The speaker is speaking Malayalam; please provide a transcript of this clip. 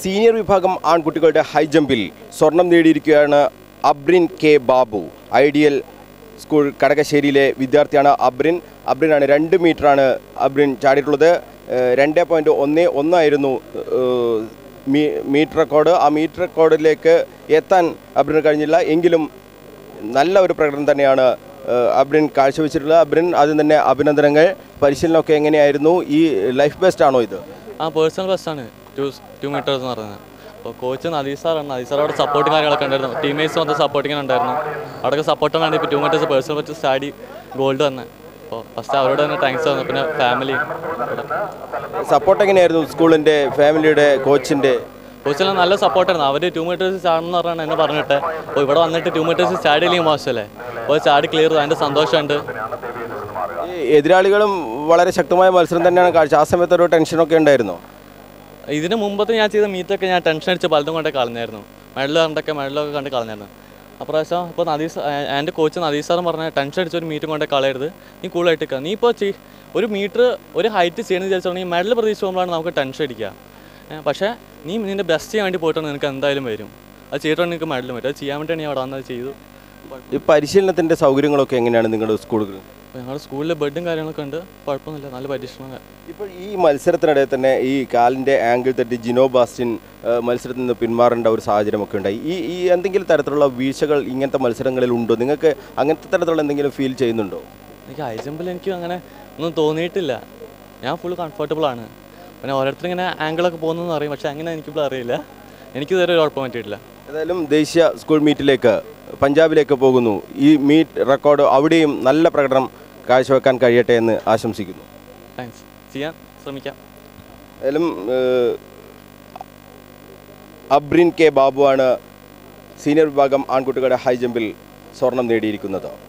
സീനിയർ വിഭാഗം ആൺകുട്ടികളുടെ ഹൈ ജമ്പിൽ സ്വർണം നേടിയിരിക്കുകയാണ് Abrin K Babu ideal school കടകശ്ശേരിയിലെ വിദ്യാർത്ഥിയാണ് അബ്രിൻ അബ്രിനാണ് രണ്ട് മീറ്ററാണ് അബ്രിൻ ചാടിയിട്ടുള്ളത് ഏഹ് രണ്ട് പോയിൻറ്റ് ഒന്ന് ഒന്നായിരുന്നു ഏഹ് മീ മീറ്റർ റെക്കോർഡ് ആ മീറ്റർ റെക്കോർഡിലേക്ക് എത്താൻ അബ്രിന് കഴിഞ്ഞില്ല എങ്കിലും നല്ല ഒരു പ്രകടനം തന്നെയാണ് ഏഹ് അബ്രിൻ കാഴ്ചവെച്ചിട്ടുള്ളത് അബ്രിൻ ആദ്യം തന്നെ അഭിനന്ദനങ്ങൾ പരിശീലനമൊക്കെ എങ്ങനെയായിരുന്നു ഈ ലൈഫ് ബെസ്റ്റ് ആണോ ഇത് ആ പേഴ്സണൽ ബസ്സാണ് ടു ടു മീറ്റേഴ്സ് എന്ന് പറയുന്നത് അപ്പോൾ കോച്ച് നദീസ് സാറാണ് നദീസ് സാർ അവിടെ സപ്പോർട്ടിങ് കാര്യങ്ങളൊക്കെ ഉണ്ടായിരുന്നു ടീമേറ്റ്സ് വന്ന് സപ്പോർട്ടിങ് ഉണ്ടായിരുന്നു അവിടെയൊക്കെ സപ്പോർട്ട് വേണ്ടി ഇപ്പോൾ ടു മീറ്റേഴ്സ് പേഴ്സണൽ ബസ് സ്റ്റാഡി ഗോൾഡ് തന്നെ അപ്പോൾ ഫസ്റ്റ് അവരോട് തന്നെ താങ്ക്സ് പറഞ്ഞു പിന്നെ ഫാമിലി സപ്പോർട്ട് എങ്ങനെയായിരുന്നു സ്കൂളിൻ്റെ ഫാമിലിയുടെ കോച്ചിൻ്റെ കോച്ചെല്ലാം നല്ല സപ്പോർട്ടായിരുന്നു അവർ ടു മീറ്റേഴ്സ് ചാടണമെന്ന് പറഞ്ഞാണ് എന്നെ പറഞ്ഞിട്ട് അപ്പോൾ ഇവിടെ വന്നിട്ട് ടു മീറ്റേഴ്സ് ചാടിയില്ലെങ്കിൽ മോശമല്ലേ അപ്പോൾ ചാടി ക്ലിയർ ചെയ്തു അതിൻ്റെ സന്തോഷമുണ്ട് ഈ എതിരാളികളും വളരെ ശക്തമായ മത്സരം തന്നെയാണ് കാഴ്ച ആ സമയത്ത് ഒരു ടെൻഷനൊക്കെ ഉണ്ടായിരുന്നോ ഇതിന് മുമ്പത്തെ ഞാൻ ചെയ്ത മീറ്റൊക്കെ ഞാൻ ടെൻഷൻ അടിച്ച് പലതും കൊണ്ടേ കളഞ്ഞായിരുന്നു മെഡൽ കണ്ടൊക്കെ മെഡലൊക്കെ കണ്ട് കളഞ്ഞായിരുന്നു അപ്രാവശ്യം ഇപ്പോൾ നദീസ് എൻ്റെ കോച്ച് നദീസ് സാറും പറഞ്ഞ ടെൻഷൻ അടിച്ച് ഒരു മീറ്റും കൊണ്ടേ കളയരുത് നീ കൂളായിട്ട് നിൽക്കുക നീ ഇപ്പോൾ ചെയ് ഒരു മീറ്റർ ഒരു ഹൈറ്റ് ചെയ്യണമെന്ന് വിചാരിച്ചിട്ടുണ്ടെങ്കിൽ മെഡൽ പ്രതീക്ഷിച്ച് പോകുമ്പോഴാണ് നമുക്ക് ടെൻഷൻ അടിക്കുക ഏ, പക്ഷേ നീ നിൻ്റെ ബെസ്റ്റ് ചെയ്യാൻ വേണ്ടി പോയിട്ടാണ് നിനക്ക് എന്തായാലും വരും അത് ചെയ്തിട്ടുണ്ടെങ്കിൽ നിനക്ക് മെഡൽ വരും അത് ചെയ്യാൻ വേണ്ടിയാണ് ഞാൻ അവിടെ വന്നത് ചെയ്തു ഈ പരിശീലനത്തിൻ്റെ സൗകര്യങ്ങളൊക്കെ എങ്ങനെയാണ് നിങ്ങളുടെ സ്കൂളുകൾ അപ്പോൾ ഞങ്ങളുടെ സ്കൂളിൽ ബെഡും കാര്യങ്ങളൊക്കെ ഉണ്ട് കുഴപ്പമൊന്നുമില്ല നല്ല പരീക്ഷണം ഇപ്പോൾ ഈ മത്സരത്തിനിടെ തന്നെ ഈ കാലിൻ്റെ ആംഗിൾ തട്ടി ജിനോ ബാസ്റ്റിൻ ആ, മത്സരത്തിൽ നിന്ന് പിന്മാറേണ്ട ഒരു സാഹചര്യമൊക്കെ ഉണ്ടായി ഈ ഈ എന്തെങ്കിലും തരത്തിലുള്ള വീഴ്ചകൾ ഇങ്ങനത്തെ മത്സരങ്ങളിൽ ഉണ്ടോ നിങ്ങൾക്ക് അങ്ങനത്തെ തരത്തിലുള്ള എന്തെങ്കിലും ഫീൽ ചെയ്യുന്നുണ്ടോ എനിക്ക് ഹൈ ജമ്പിൽ എനിക്ക് അങ്ങനെ ഒന്നും തോന്നിയിട്ടില്ല ഞാൻ ഫുൾ കംഫർട്ടബിൾ ആണ് പിന്നെ ഓരോരുത്തർ ഇങ്ങനെ ആംഗിളൊക്കെ പോകുന്നതെന്ന് അറിയും പക്ഷേ അങ്ങനെ എനിക്കിപ്പോൾ അറിയില്ല എനിക്ക് ഇതുവരെ ഒരു കുഴപ്പം പറ്റിയിട്ടില്ല ഏതായാലും ദേശീയ സ്കൂൾ മീറ്റിലേക്ക് പഞ്ചാബിലേക്ക് പോകുന്നു ഈ മീറ്റ് റെക്കോർഡ് അവിടെയും നല്ല പ്രകടനം കാഴ്ചവെക്കാൻ കഴിയട്ടെ എന്ന് ആശംസിക്കുന്നു താങ്ക്സ് ചെയ്യാൻ ശ്രമിക്കാം ഏതായാലും ഏഹ്, അബ്രിൻ കെ ബാബുവാണ് സീനിയർ വിഭാഗം ആൺകുട്ടികളുടെ ഹൈ ജമ്പിൽ സ്വർണം നേടിയിരിക്കുന്നത്